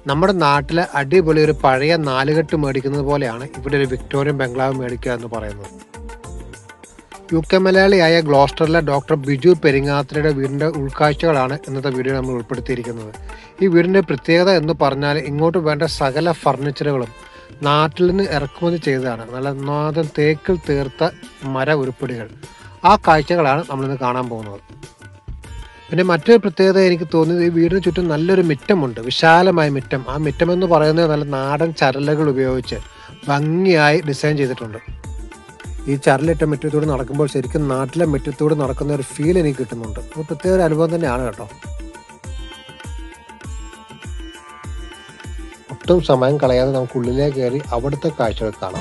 നമ്മുടെ നാട്ടിലെ അടിപൊളി ഒരു പഴയ നാലുകെട്ട് മേടിക്കുന്നത് പോലെയാണ് ഇവിടെ ഒരു വിക്ടോറിയൻ ബംഗ്ലാവ് മേടിക്കുക എന്ന് പറയുന്നത് യു കെ മലയാളിയായ ഗ്ലോസ്റ്ററിലെ ഡോക്ടർ ബിജു പെരിങ്ങാത്രയുടെ വീടിൻ്റെ ഉൾക്കാഴ്ചകളാണ് ഇന്നത്തെ വീഡിയോ നമ്മൾ ഉൾപ്പെടുത്തിയിരിക്കുന്നത് ഈ വീടിൻ്റെ പ്രത്യേകത എന്ന് പറഞ്ഞാൽ ഇങ്ങോട്ട് വേണ്ട സകല ഫർണിച്ചറുകളും നാട്ടിൽ നിന്ന് ഇറക്കുമതി ചെയ്തതാണ് നല്ല നാദൻ തേക്കിൽ തീർത്ത മര ഉരുപ്പടികൾ ആ കാഴ്ചകളാണ് നമ്മളിന്ന് കാണാൻ പോകുന്നത് പിന്നെ മറ്റൊരു പ്രത്യേകത എനിക്ക് തോന്നിയത് ഈ വീടിന് ചുറ്റും നല്ലൊരു മിറ്റമുണ്ട് വിശാലമായ മിറ്റം ആ മിറ്റം എന്ന് പറയുന്നത് നല്ല നാടൻ ചരലുകൾ ഉപയോഗിച്ച് ഭംഗിയായി ഡിസൈൻ ചെയ്തിട്ടുണ്ട് ഈ ചരലിട്ട മുറ്റത്തൂടെ നടക്കുമ്പോൾ ശരിക്കും നാട്ടിലെ മുറ്റത്തൂടെ നടക്കുന്ന ഒരു ഫീൽ എനിക്ക് കിട്ടുന്നുണ്ട് അത് പ്രത്യേക ഒരു അനുഭവം തന്നെയാണ് കേട്ടോ ഒട്ടും സമയം കളയാതെ നമുക്ക് ഉള്ളിലേക്ക് കയറി അവിടുത്തെ കാഴ്ചകൾ കാണാം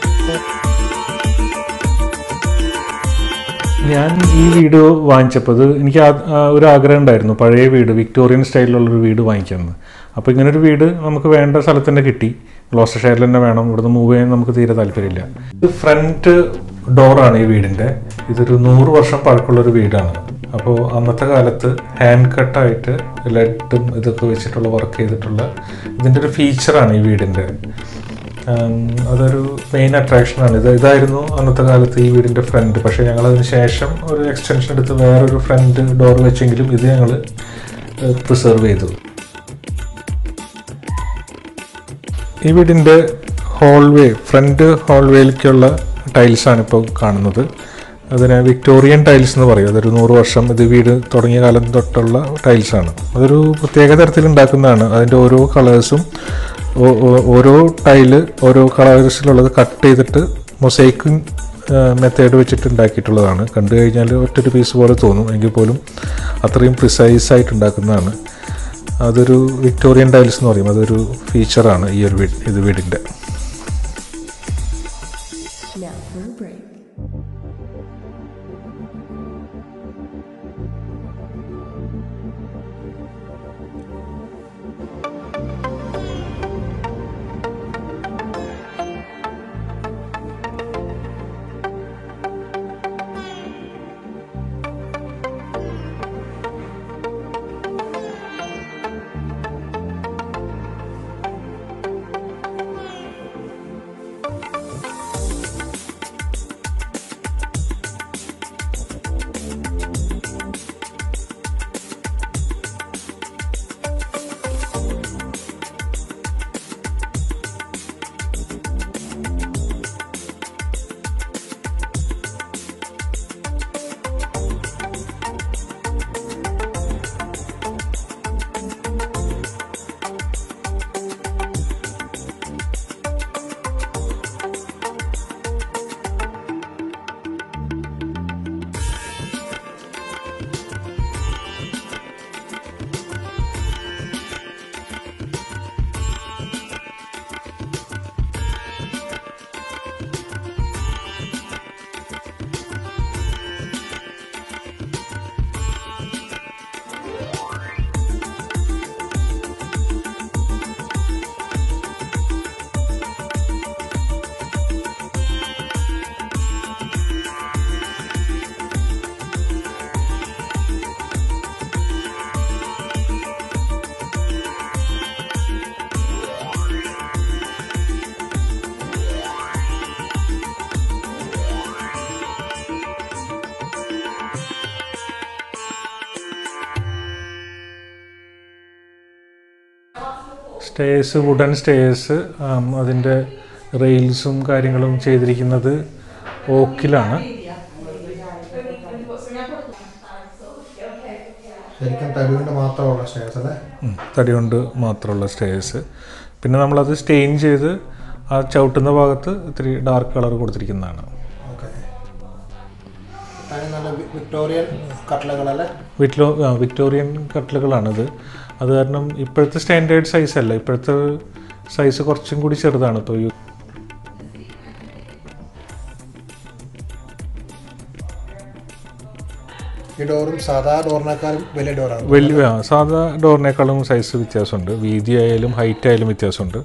ഞാൻ ഈ വീട് വാങ്ങിച്ചപ്പോൾ ഇത് എനിക്ക് ആ- ആ ഒരു ആഗ്രഹം ഉണ്ടായിരുന്നു പഴയ വീട് വിക്ടോറിയൻ സ്റ്റൈലിലുള്ള ഒരു വീട് വാങ്ങിക്കാമെന്ന് അപ്പോൾ ഇങ്ങനെ ഒരു വീട് നമുക്ക് വേണ്ട സ്ഥലത്ത് തന്നെ കിട്ടി ഗ്ലോസ്റ്റർ ഷെയറിൽ തന്നെ വേണം ഇവിടുന്ന് മൂവ് ചെയ്യാൻ നമുക്ക് തീരെ താല്പര്യമില്ല ഇത് ഫ്രണ്ട് ഡോറാണ് ഈ വീടിൻ്റെ ഇതൊരു നൂറ് വർഷം പഴക്കമുള്ള ഒരു വീടാണ് അപ്പോൾ അന്നത്തെ കാലത്ത് ഹാൻഡ് കട്ടായിട്ട് ലെഡും ഇതൊക്കെ വെച്ചിട്ടുള്ള വർക്ക് ചെയ്തിട്ടുള്ള ഇതിൻ്റെ ഒരു ഫീച്ചറാണ് ഈ വീടിൻ്റെ ഉം, അതൊരു മെയിൻ അട്രാക്ഷനാണ് ഇത് ഇതായിരുന്നു അന്നത്തെ കാലത്ത് ഈ വീടിൻ്റെ ഫ്രണ്ട് പക്ഷേ ഞങ്ങൾ അതിന് ശേഷം ഒരു എക്സ്റ്റൻഷൻ എടുത്ത് വേറൊരു ഫ്രണ്ട് ഡോർ വെച്ചെങ്കിലും ഇത് ഞങ്ങൾ പ്രിസർവ് ചെയ്തു ഈ വീടിൻ്റെ ഹോൾവേ ഫ്രണ്ട് ഹോൾവേയിലേക്കുള്ള ടൈൽസാണ് ഇപ്പോൾ കാണുന്നത് അതിന് വിക്ടോറിയൻ ടൈൽസ് എന്ന് പറയും അതൊരു നൂറ് വർഷം ഇത് വീട് തുടങ്ങിയ കാലം തൊട്ടുള്ള ടൈൽസാണ് അതൊരു പ്രത്യേക തരത്തിൽ ഉണ്ടാക്കുന്നതാണ് അതിൻ്റെ ഓരോ കളേഴ്സും ഓരോ ടൈല് ഓരോ കളേഴ്സിലുള്ളത് കട്ട് ചെയ്തിട്ട് മൊസൈക്കിങ് മെത്തേഡ് വെച്ചിട്ട് ഉണ്ടാക്കിയിട്ടുള്ളതാണ് കണ്ടു കഴിഞ്ഞാൽ ഒറ്റൊരു പീസ് പോലെ തോന്നും എങ്കിൽ പോലും അത്രയും പ്രിസൈസ് ആയിട്ട് ഉണ്ടാക്കുന്നതാണ് അതൊരു വിക്ടോറിയൻ ടൈൽസ് എന്ന് പറയും അതൊരു ഫീച്ചറാണ് ഈ ഒരു വീട് ഇത് വീടിൻ്റെ Now for a break. Stairs wooden stairs അതിൻ്റെ റെയിൽസും കാര്യങ്ങളും ചെയ്തിരിക്കുന്നത് ഓക്കിലാണ് ശരിക്കും തരുവിൻ്റെ മാത്രമുള്ള സ്റ്റേഴ്സ് അല്ലേ ഉം, തടി കൊണ്ട് മാത്രമുള്ള സ്റ്റേഴ്സ് പിന്നെ നമ്മളത് സ്റ്റെയിൻ ചെയ്ത് ആ ചവിട്ടുന്ന ഭാഗത്ത് ഇത്തിരി ഡാർക്ക് കളർ കൊടുത്തിരിക്കുന്നതാണ് ഓക്കെ അതിന് നല്ല വി- വിക്ടോറിയൻ കട്ടലകളല്ലേ വിക്ടോ ആ, വിക്ടോറിയൻ കട്ടിലുകളാണിത് അത് കാരണം ഇപ്പോഴത്തെ സ്റ്റാൻഡേർഡ് സൈസ് അല്ല ഇപ്പോഴത്തെ സൈസ് കുറച്ചും കൂടി ചെറുതാണ് ഇപ്പോൾ യു ഈ ഡോറും സാധാ ഡോറിനേക്കാളും വലിയ ഡോറാണ് വലിയ ആ, സാധാ ഡോറിനേക്കാളും സൈസ് വ്യത്യാസമുണ്ട് വീതി ആയാലും ഹൈറ്റ് ആയാലും വ്യത്യാസമുണ്ട്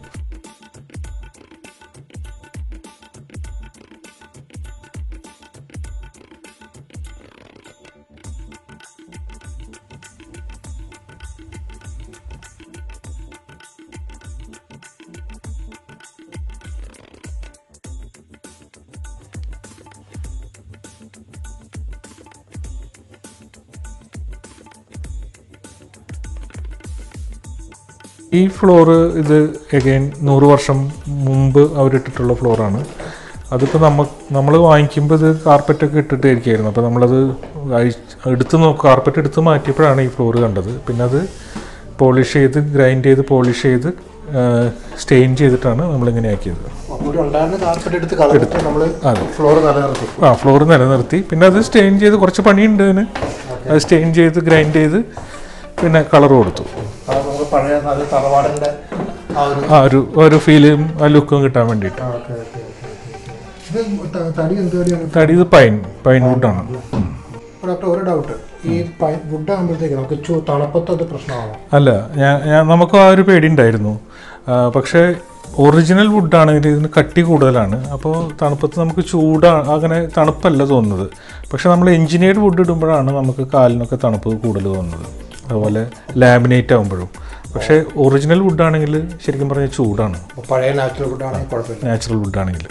ഈ ഫ്ലോറ് ഇത് എഗെയിൻ നൂറ് വർഷം മുമ്പ് അവരിട്ടിട്ടുള്ള ഫ്ലോറാണ് അതിപ്പോൾ നമ്മ നമ്മൾ വാങ്ങിക്കുമ്പോൾ ഇത് കാർപ്പറ്റൊക്കെ ഇട്ടിട്ടായിരിക്കുമായിരുന്നു അപ്പോൾ നമ്മളത് അഴിച്ച് എടുത്ത് നോക്കും കാർപ്പറ്റ് എടുത്ത് മാറ്റിയപ്പോഴാണ് ഈ ഫ്ലോറ് കണ്ടത് പിന്നെ അത് പോളിഷ് ചെയ്ത് ഗ്രൈൻഡ് ചെയ്ത് പോളിഷ് ചെയ്ത് സ്റ്റെയിൻ ചെയ്തിട്ടാണ് നമ്മളിങ്ങനെ ആക്കിയത് ഇവിടെ ഉണ്ടായിരുന്ന കാർപ്പറ്റ് എടുത്ത് കളഞ്ഞിട്ട് നമ്മൾ അതെ ഫ്ലോർ നിലനിർത്തി ആ ഫ്ലോർ നിലനിർത്തി പിന്നെ അത് സ്റ്റെയിൻ ചെയ്ത് കുറച്ച് പണിയുണ്ട് അതിന് അത് സ്റ്റെയിൻ ചെയ്ത് ഗ്രൈൻഡ് ചെയ്ത് പിന്നെ കളർ കൊടുത്തു അത് നമുക്ക് പഴയ നല്ല തറവാടിന്റെ ആ ഒരു ആ ഒരു ഒരു ഫീലും ആ ലുക്കും കിട്ടാൻ വേണ്ടിയിട്ട് ആ, ഓക്കേ, ഓക്കേ, ഓക്കേ, ഓക്കേ. ഇത് ത- തടി എന്ത് തടിയാണ് തടി ഇത് പൈൻ പൈൻ വുഡാണ് ഡോക്ടർ ഒരു ഡൗട്ട് ഈ വുഡ് ആകുമ്പോഴത്തേക്ക് നമുക്ക് ചൂ തണുപ്പത്ത് അത് പ്രശ്നമാണോ അല്ല ഞാൻ ഞാൻ നമുക്ക് ആ ഒരു പേടി ഉണ്ടായിരുന്നു ആ, പക്ഷേ ഒറിജിനൽ വുഡാണെങ്കിൽ ഇതിന് കട്ടി കൂടുതലാണ് അപ്പോൾ തണുപ്പത്ത് നമുക്ക് ചൂടാണ് അങ്ങനെ തണുപ്പല്ല തോന്നുന്നത് പക്ഷെ നമ്മൾ എഞ്ചിനീയർഡ് വുഡ് ഇടുമ്പോഴാണ് നമുക്ക് കാലിനൊക്കെ തണുപ്പ് കൂടുതൽ തോന്നുന്നത് അതുപോലെ ലാമിനേറ്റ് ആകുമ്പോഴും പക്ഷേ ഒറിജിനൽ വുഡാണെങ്കിൽ ശരിക്കും പറഞ്ഞാൽ ചൂടാണ് അപ്പോൾ പഴയ നാച്ചുറൽ വുഡ് ആണെങ്കിൽ കുഴപ്പമില്ല നാച്ചുറൽ വുഡാണെങ്കിൽ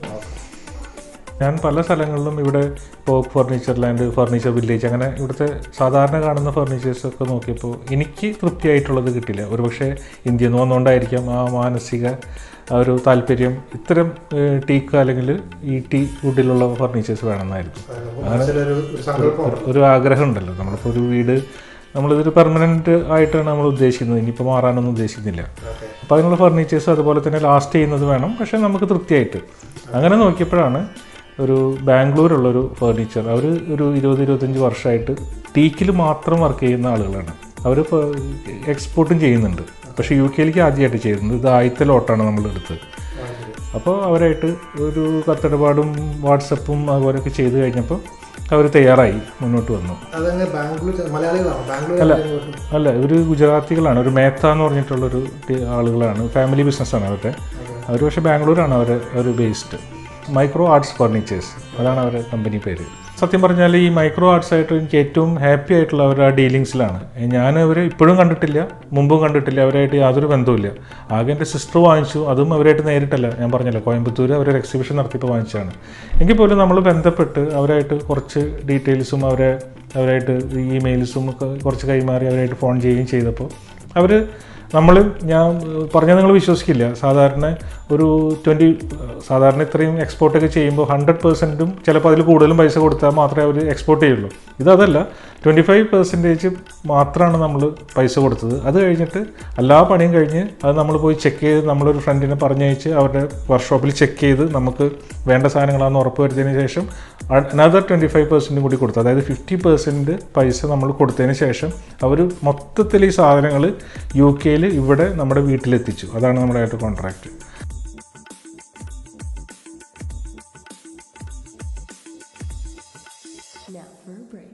ഞാൻ പല സ്ഥലങ്ങളിലും ഇവിടെ ഇപ്പോൾ ഫർണിച്ചർ ലാൻഡ് ഫർണിച്ചർ വില്ലേജ് അങ്ങനെ ഇവിടുത്തെ സാധാരണ കാണുന്ന ഫർണിച്ചേഴ്സ് ഒക്കെ നോക്കിയപ്പോൾ എനിക്ക് തൃപ്തിയായിട്ടുള്ളത് കിട്ടില്ല ഒരുപക്ഷെ ഇന്ത്യയിൽ നിന്ന് വന്നുകൊണ്ടായിരിക്കാം ആ മാനസിക ആ ഒരു താല്പര്യം ഇത്തരം ടീക്ക് അല്ലെങ്കിൽ ഈ ടീ വുഡിലുള്ള ഫർണിച്ചേഴ്സ് വേണമെന്നായിരുന്നു മനസ്സിലൊരു ഒരു സങ്കല്പം ഒരു ആഗ്രഹം ഉണ്ടല്ലോ നമ്മളിപ്പോൾ ഒരു വീട് നമ്മളിതൊരു പെർമനൻറ്റ് ആയിട്ടാണ് നമ്മൾ ഉദ്ദേശിക്കുന്നത് ഇനിയിപ്പോൾ മാറാനൊന്നും ഉദ്ദേശിക്കുന്നില്ല അപ്പോൾ അതിനുള്ള ഫർണിച്ചേഴ്സ് അതുപോലെ തന്നെ ലാസ്റ്റ് ചെയ്യുന്നത് വേണം പക്ഷേ നമുക്ക് തൃപ്തിയായിട്ട് അങ്ങനെ നോക്കിയപ്പോഴാണ് ഒരു ബാംഗ്ലൂരുള്ളൊരു ഫർണിച്ചർ അവർ ഒരു ഇരുപത് ഇരുപത്തഞ്ച് വർഷമായിട്ട് ടീക്കിൽ മാത്രം വർക്ക് ചെയ്യുന്ന ആളുകളാണ് അവർ എക്സ്പോർട്ടും ചെയ്യുന്നുണ്ട് പക്ഷേ യു കെയിലേക്ക് ആദ്യമായിട്ട് ചെയ്യുന്നത് ഇത് ആദ്യത്തെ ലോട്ടാണ് നമ്മൾ എടുത്തത് അപ്പോൾ അവരായിട്ട് ഒരു കത്തിടപാടും വാട്സപ്പും അതുപോലെയൊക്കെ ചെയ്ത് കഴിഞ്ഞപ്പോൾ അവർ തയ്യാറായി മുന്നോട്ട് വന്നു അതങ്ങനെ ബാംഗ്ലൂർ മലയാളികളാണ് ബാംഗ്ലൂർ അല്ല ഇവർ ഗുജറാത്തികളാണ് ഒരു മേത്ത എന്ന് പറഞ്ഞിട്ടുള്ളൊരു ടി- ആളുകളാണ് ഫാമിലി ബിസിനസ്സാണ് അവരുടെ അവർ പക്ഷേ ബാംഗ്ലൂരാണ് അവർ അവർ ബേസ്ഡ് മൈക്രോ ആർട്സ് ഫർണിച്ചേഴ്സ് അതാണ് അവരുടെ കമ്പനി പേര് സത്യം പറഞ്ഞാൽ ഈ മൈക്രോ ആർട്സ് ആയിട്ട് എനിക്ക് ഏറ്റവും ഹാപ്പി ആയിട്ടുള്ള അവരുടെ ഡീലിങ്സിലാണ് ഞാൻ അവർ ഇപ്പോഴും കണ്ടിട്ടില്ല മുമ്പും കണ്ടിട്ടില്ല അവരായിട്ട് യാതൊരു ബന്ധവുമില്ല ആകെ എൻ്റെ സിസ്റ്റർ വാങ്ങിച്ചു അതും അവരായിട്ട് നേരിട്ടല്ല ഞാൻ പറഞ്ഞല്ലോ കോയമ്പത്തൂർ അവരൊരു എക്സിബിഷൻ നടത്തിയപ്പോൾ വാങ്ങിച്ചതാണ് എങ്കിൽ പോലും നമ്മൾ ബന്ധപ്പെട്ട് അവരായിട്ട് കുറച്ച് ഡീറ്റെയിൽസും അവരെ അവരായിട്ട് ഇമെയിൽസും ഒക്കെ കുറച്ച് കൈമാറി അവരായിട്ട് ഫോൺ ചെയ്യുകയും ചെയ്തപ്പോൾ അവർ നമ്മൾ ഞാൻ പറഞ്ഞാൽ നിങ്ങൾ വിശ്വസിക്കില്ല സാധാരണ ഒരു ട്വൻറ്റി സാധാരണ ഇത്രയും എക്സ്പോർട്ടൊക്കെ ചെയ്യുമ്പോൾ ഹൺഡ്രഡ് പെർസെൻറ്റും ചിലപ്പോൾ അതിൽ കൂടുതലും പൈസ കൊടുത്താൽ മാത്രമേ അവർ എക്സ്പോർട്ട് ചെയ്യുള്ളൂ ഇതതല്ല ട്വൻറ്റി ഫൈവ് പെർസെൻറ്റേജ് മാത്രമാണ് നമ്മൾ പൈസ കൊടുത്തത് അത് കഴിഞ്ഞിട്ട് എല്ലാ പണിയും കഴിഞ്ഞ് അത് നമ്മൾ പോയി ചെക്ക് ചെയ്ത് നമ്മളൊരു ഫ്രണ്ടിനെ പറഞ്ഞയച്ച് അവരുടെ വർക്ക്ഷോപ്പിൽ ചെക്ക് ചെയ്ത് നമുക്ക് വേണ്ട സാധനങ്ങളാണെന്ന് ഉറപ്പ് വരുത്തിയതിന് ശേഷം അനദർ ട്വൻറ്റി ഫൈവ് പെർസെൻറ്റും കൂടി കൊടുത്തു അതായത് ഫിഫ്റ്റി പെർസെൻറ്റ് പൈസ നമ്മൾ കൊടുത്തതിന് ശേഷം അവർ മൊത്തത്തിൽ ഈ സാധനങ്ങൾ യു കെയിൽ ഇവിടെ നമ്മുടെ വീട്ടിലെത്തിച്ചു അതാണ് നമ്മുടെ ആയിട്ട് contract Now for a break.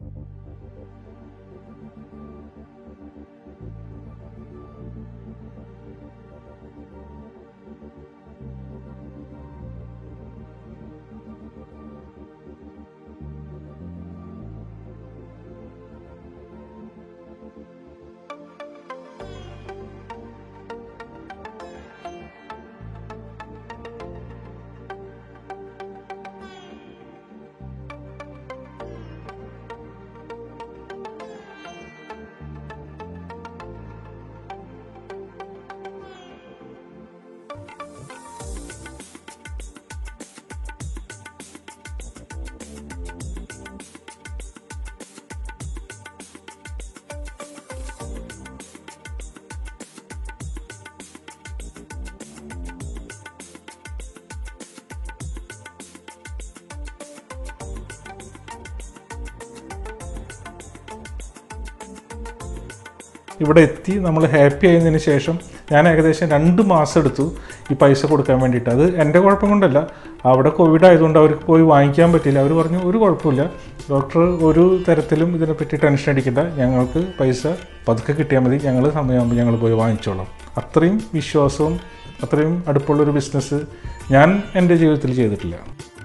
ഇവിടെ എത്തി നമ്മൾ ഹാപ്പി ആയതിനു ശേഷം ഞാൻ ഏകദേശം രണ്ട് മാസം എടുത്തു ഈ പൈസ കൊടുക്കാൻ വേണ്ടിയിട്ട് അത് എൻ്റെ കുഴപ്പം കൊണ്ടല്ല അവിടെ കോവിഡ് ആയതുകൊണ്ട് അവർക്ക് പോയി വാങ്ങിക്കാൻ പറ്റില്ല അവർ പറഞ്ഞു ഒരു കുഴപ്പമില്ല ഡോക്ടർ ഒരു തരത്തിലും ഇതിനെപ്പറ്റി ടെൻഷൻ അടിക്കണ്ട ഞങ്ങൾക്ക് പൈസ പതുക്കെ കിട്ടിയാൽ മതി ഞങ്ങൾ സമയമാകുമ്പോൾ ഞങ്ങൾ പോയി വാങ്ങിച്ചോളാം അത്രയും വിശ്വാസവും അത്രയും അടുപ്പുള്ളൊരു ബിസിനസ് ഞാൻ എൻ്റെ ജീവിതത്തിൽ ചെയ്തിട്ടില്ല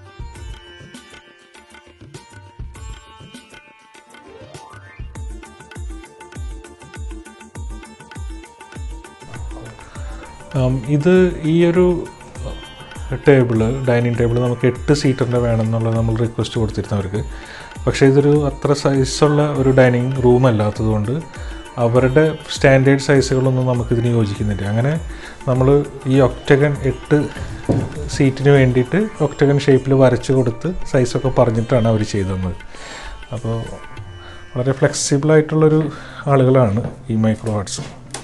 ഉം, ഇത് ഈ ഒരു ടേബിള് ഡൈനിങ് ടേബിൾ നമുക്ക് എട്ട് സീറ്ററിൻ്റെ വേണം എന്നുള്ളത് നമ്മൾ റിക്വസ്റ്റ് കൊടുത്തിരുന്നവർക്ക് പക്ഷേ ഇതൊരു അത്ര സൈസുള്ള ഒരു ഡൈനിങ് റൂം അല്ലാത്തതുകൊണ്ട് അവരുടെ സ്റ്റാൻഡേർഡ് സൈസുകളൊന്നും നമുക്കിതിന് യോജിക്കുന്നില്ല അങ്ങനെ നമ്മൾ ഈ ഒക്ടഗൺ എട്ട് സീറ്റിന് വേണ്ടിയിട്ട് ഒക്ടഗൺ ഷേപ്പിൽ വരച്ച് കൊടുത്ത് സൈസൊക്കെ പറഞ്ഞിട്ടാണ് അവർ ചെയ്തത് അപ്പോൾ വളരെ ഫ്ലെക്സിബിൾ ആയിട്ടുള്ളൊരു ആളുകളാണ് ഈ മൈക്രോ ആർട്സ്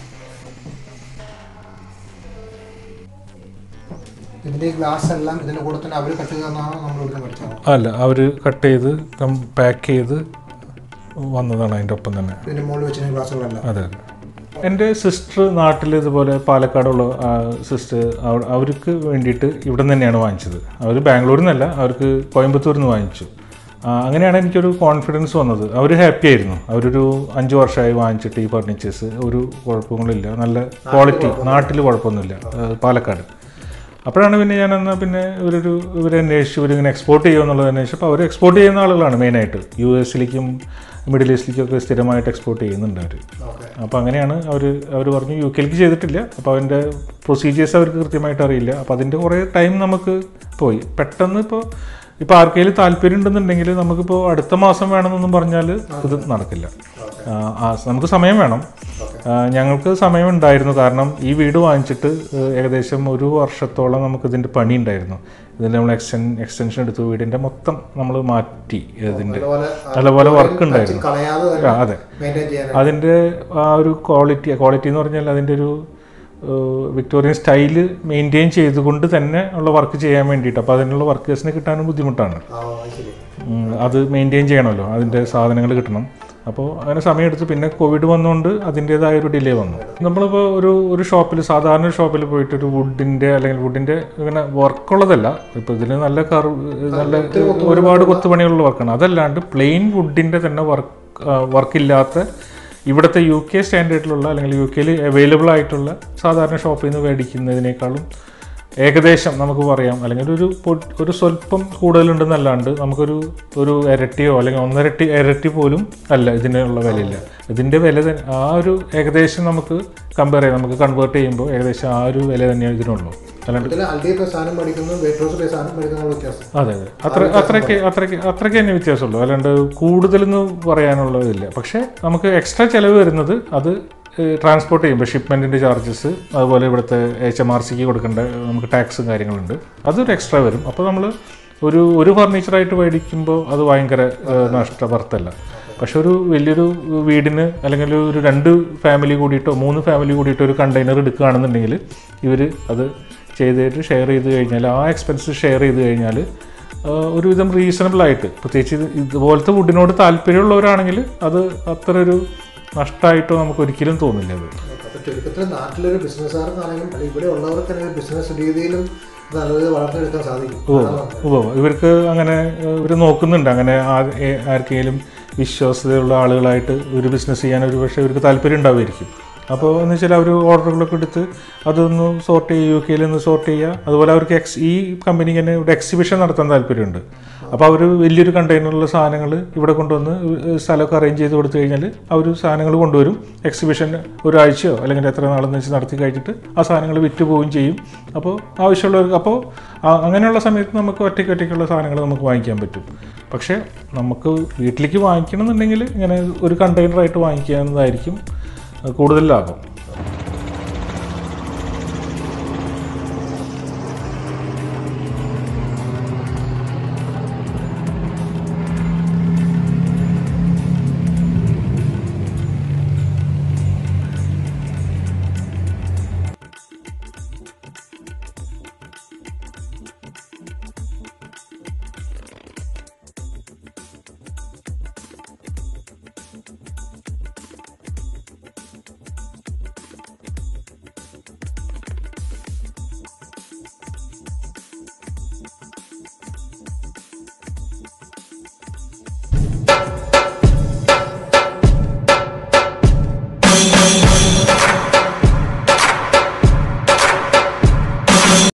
ഇതിന്റെ ഗ്ലാസ് എല്ലാം ഇതിന്റെ കൂടെ തന്നെ അവർ കട്ട് ചെയ്തെന്നാണ് നമ്മൾ ഇവിടെ പഠിച്ചത് അല്ല അവർ കട്ട് ചെയ്ത് പാക്ക് ചെയ്ത് വന്നതാണ് അതിൻ്റെ ഒപ്പം തന്നെ ഇതിന്റെ മുകളിൽ വെച്ചിരുന്ന ഗ്ലാസ്സുകളെല്ലാം അതെ അതെ എൻ്റെ സിസ്റ്റർ നാട്ടിൽ ഇതുപോലെ പാലക്കാടുള്ള സിസ്റ്റർ അവർക്ക് വേണ്ടിയിട്ട് ഇവിടെ നിന്ന് തന്നെയാണ് വാങ്ങിച്ചത് അവർ ബാംഗ്ലൂരിൽ നിന്നല്ല അവർക്ക് കോയമ്പത്തൂരിൽ നിന്ന് വാങ്ങിച്ചു ആ, അങ്ങനെയാണ് എനിക്കൊരു കോൺഫിഡൻസ് വന്നത് അവർ ഹാപ്പി ആയിരുന്നു അവരൊരു അഞ്ച് വർഷമായി വാങ്ങിച്ചിട്ട് ഈ ഫർണിച്ചേഴ്സ് ഒരു കുഴപ്പങ്ങളില്ല നല്ല ക്വാളിറ്റി നാട്ടിൽ കുഴപ്പമൊന്നുമില്ല ആ, പാലക്കാട് അപ്പോഴാണ് പിന്നെ ഞാൻ എന്നാൽ പിന്നെ ഇവരൊരു ഇവരെ അന്വേഷിച്ചു ഇവരിങ്ങനെ എക്സ്പോർട്ട് ചെയ്യുമോ എന്നുള്ളത് അന്വേഷിച്ചപ്പോൾ അവർ എക്സ്പോർട്ട് ചെയ്യുന്ന ആളുകളാണ് മെയിനായിട്ട് യു എസിലേക്കും മിഡിൽ ഈസ്റ്റിലേക്കൊക്കെ സ്ഥിരമായിട്ട് എക്സ്പോർട്ട് ചെയ്യുന്നുണ്ട് അവർ അപ്പോൾ അങ്ങനെയാണ് അവർ അവർ പറഞ്ഞു യു കെയിലേക്ക് ചെയ്തിട്ടില്ല അപ്പോൾ അതിൻ്റെ പ്രൊസീജിയേഴ്സ് അവർക്ക് കൃത്യമായിട്ട് അറിയില്ല അപ്പോൾ അതിൻ്റെ കുറേ ടൈം നമുക്ക് പോയി പെട്ടെന്ന് ഇപ്പോൾ ഇപ്പോൾ ആർക്കെങ്കിലും താല്പര്യം ഉണ്ടെന്നുണ്ടെങ്കിൽ നമുക്കിപ്പോൾ അടുത്ത മാസം വേണമെന്നൊന്നും പറഞ്ഞാൽ ഇത് നടക്കില്ല ആ, ആ, നമുക്ക് സമയം വേണം ആ, ഞങ്ങൾക്ക് സമയം ഉണ്ടായിരുന്നു കാരണം ഈ വീട് വാങ്ങിച്ചിട്ട് ഏഹ്, ഏകദേശം ഒരു വർഷത്തോളം നമുക്ക് ഇതിൻ്റെ പണി ഉണ്ടായിരുന്നു ഇതിൻ്റെ നമ്മൾ എക്സ്റ്റൻ എക്സ്റ്റൻഷൻ എടുത്തു വീടിൻ്റെ മൊത്തം നമ്മൾ മാറ്റി ഇതിൻ്റെ നല്ലപോലെ വർക്ക് ഉണ്ടായിരുന്നു കളയാതെ ആ, അതെ മെയിൻറ്റെയിൻ ചെയ്യാൻ അതിൻ്റെ ആ ഒരു ക്വാളിറ്റി ക്വാളിറ്റി എന്ന് പറഞ്ഞാൽ അതിൻ്റെ ഒരു വിക്ടോറിയൻ സ്റ്റൈല് മെയിൻറ്റെയിൻ ചെയ്തുകൊണ്ട് തന്നെ ഉള്ള വർക്ക് ചെയ്യാൻ വേണ്ടിയിട്ട് അപ്പോൾ അതിനുള്ള വർക്കേഴ്സിനെ കിട്ടാനും ബുദ്ധിമുട്ടാണ് ആ ശരി ഉം, അത് മെയിൻറ്റെയിൻ ചെയ്യണമല്ലോ അതിൻ്റെ സാധനങ്ങൾ കിട്ടണം അപ്പോൾ അങ്ങനെ സമയമെടുത്ത് പിന്നെ കോവിഡ് വന്നുകൊണ്ട് അതിൻ്റേതായ ഒരു ഡിലേ വന്നു നമ്മളിപ്പോൾ ഒരു ഒരു ഷോപ്പിൽ സാധാരണ ഷോപ്പിൽ പോയിട്ട് ഒരു വുഡിൻ്റെ അല്ലെങ്കിൽ വുഡിൻ്റെ ഇങ്ങനെ വർക്കുള്ളതല്ല ഇപ്പോൾ ഇതിന് നല്ല കറു നല്ല ഒരുപാട് കൊത്തുപണികളുള്ള വർക്കാണ് അതല്ലാണ്ട് പ്ലെയിൻ വുഡിൻ്റെ തന്നെ വർക്ക് വർക്കില്ലാത്ത ഇവിടുത്തെ യു കെ സ്റ്റാൻഡേർഡിലുള്ള അല്ലെങ്കിൽ യു കെയിൽ അവൈലബിൾ ആയിട്ടുള്ള സാധാരണ ഷോപ്പിൽ നിന്ന് മേടിക്കുന്നതിനേക്കാളും ഏകദേശം നമുക്ക് പറയാം അല്ലെങ്കിൽ ഒരു പൊ- ഒരു സ്വല്പം കൂടുതലുണ്ടെന്നല്ലാണ്ട് നമുക്കൊരു ഒരു ഇരട്ടിയോ അല്ലെങ്കിൽ ഒന്നരട്ടി ഇരട്ടി പോലും അല്ല ഇതിനുള്ള വിലയില്ല ഇതിൻ്റെ വില തന്നെ ആ ഒരു ഏകദേശം നമുക്ക് കമ്പയർ ചെയ്യാം നമുക്ക് കൺവേർട്ട് ചെയ്യുമ്പോൾ ഏകദേശം ആ ഒരു വില തന്നെയാണ് ഇതിനുള്ളൂ അല്ലാണ്ട് ഇതിൽ അൽഡി പോയി സാധനം മേടിക്കുന്നു വെയിറ്റ് പോയി സാധനം മേടിക്കുന്ന വ്യത്യാസം അതെ അതെ അത്ര അത്രയ്ക്ക് അത്രയ്ക്ക് അത്രയ്ക്ക് തന്നെ വ്യത്യാസമുള്ളൂ അല്ലാണ്ട് കൂടുതലൊന്നും പറയാനുള്ളതില്ല പക്ഷേ നമുക്ക് എക്സ്ട്രാ ചിലവ് വരുന്നത് അത് ട്രാൻസ്പോർട്ട് ചെയ്യുമ്പോൾ ഷിപ്മെൻറ്റിൻ്റെ ചാർജസ് അതുപോലെ ഇവിടുത്തെ എച്ച് എം ആർ സിക്ക് കൊടുക്കേണ്ട നമുക്ക് ടാക്സും കാര്യങ്ങളുണ്ട് അതൊരു എക്സ്ട്രാ വരും അപ്പോൾ നമ്മൾ ഒരു ഒരു ഫർണിച്ചറായിട്ട് മേടിക്കുമ്പോൾ അത് ഭയങ്കര ഏഹ്, നഷ്ടവർത്തല്ല പക്ഷെ ഒരു വലിയൊരു വീടിന് അല്ലെങ്കിൽ ഒരു രണ്ട് ഫാമിലി കൂടിയിട്ടോ മൂന്ന് ഫാമിലി കൂടിയിട്ടോ ഒരു കണ്ടെയ്നർ എടുക്കുകയാണെന്നുണ്ടെങ്കിൽ ഇവർ അത് ചെയ്തിട്ട് ഷെയർ ചെയ്ത് കഴിഞ്ഞാൽ ആ എക്സ്പെൻസ് ഷെയർ ചെയ്ത് കഴിഞ്ഞാൽ ആഹ് ഒരുവിധം റീസണബിൾ ആയിട്ട് പ്രത്യേകിച്ച് ഇത് ഇതുപോലത്തെ വുഡിനോട് താല്പര്യമുള്ളവരാണെങ്കിൽ അത് അത്ര ഒരു നഷ്ടമായിട്ടോ നമുക്ക് ഒരിക്കലും തോന്നില്ല അത് അപ്പൊ ചുരുക്കത്തിൽ നാട്ടിലൊരു ബിസിനസ്സുകാർക്കാണെങ്കിലും അല്ലെങ്കിൽ ഇവിടെ ഉള്ളവർക്ക് തന്നെ ബിസിനസ് രീതിയിലും ഇത് നല്ല രീതിയിൽ വളർത്തിയെടുക്കാൻ സാധിക്കും ഉവ്വ് ഉവ്വ്. ഇവർക്ക് അങ്ങനെ ഇവർ നോക്കുന്നുണ്ട് അങ്ങനെ ആ- ഏ- ആർക്കെങ്കിലും വിശ്വാസ്യതയുള്ള ആളുകളായിട്ട് ഒരു ബിസിനസ് ചെയ്യാൻ ഒരു പക്ഷേ ഇവർക്ക് താല്പര്യം ഉണ്ടാവുമായിരിക്കും അപ്പോൾ എന്ന് വെച്ചാൽ അവർ ഓർഡറുകളൊക്കെ എടുത്ത് അതൊന്ന് സോർട്ട് ചെയ്യുക യു കെയിൽ നിന്ന് സോർട്ട് ചെയ്യുക അതുപോലെ അവർക്ക് എക്സ് ഈ കമ്പനിക്ക് തന്നെ ഇവിടെ എക്സിബിഷൻ നടത്താൻ താല്പര്യമുണ്ട് അപ്പോൾ അവർ വലിയൊരു കണ്ടെയ്നറിലുള്ള സാധനങ്ങൾ ഇവിടെ കൊണ്ടുവന്ന് സ്ഥലമൊക്കെ അറേഞ്ച് ചെയ്ത് കൊടുത്തു കഴിഞ്ഞാൽ അവർ സാധനങ്ങൾ കൊണ്ടുവരും എക്സിബിഷൻ ഒരാഴ്ചയോ അല്ലെങ്കിൽ എത്ര നാളെന്ന് വെച്ച് നടത്തി കഴിഞ്ഞിട്ട് ആ സാധനങ്ങൾ വിറ്റ് പോവുകയും ചെയ്യും അപ്പോൾ ആവശ്യമുള്ളവർക്ക് അപ്പോൾ ആ- അങ്ങനെയുള്ള സമയത്ത് നമുക്ക് ഒറ്റയ്ക്ക് ഒറ്റയ്ക്കുള്ള സാധനങ്ങൾ നമുക്ക് വാങ്ങിക്കാൻ പറ്റും പക്ഷേ നമുക്ക് വീട്ടിലേക്ക് വാങ്ങിക്കണം എന്നുണ്ടെങ്കിൽ ഇങ്ങനെ ഒരു കണ്ടെയ്നറായിട്ട് വാങ്ങിക്കുന്നതായിരിക്കും കൂടുതൽ ലാഭം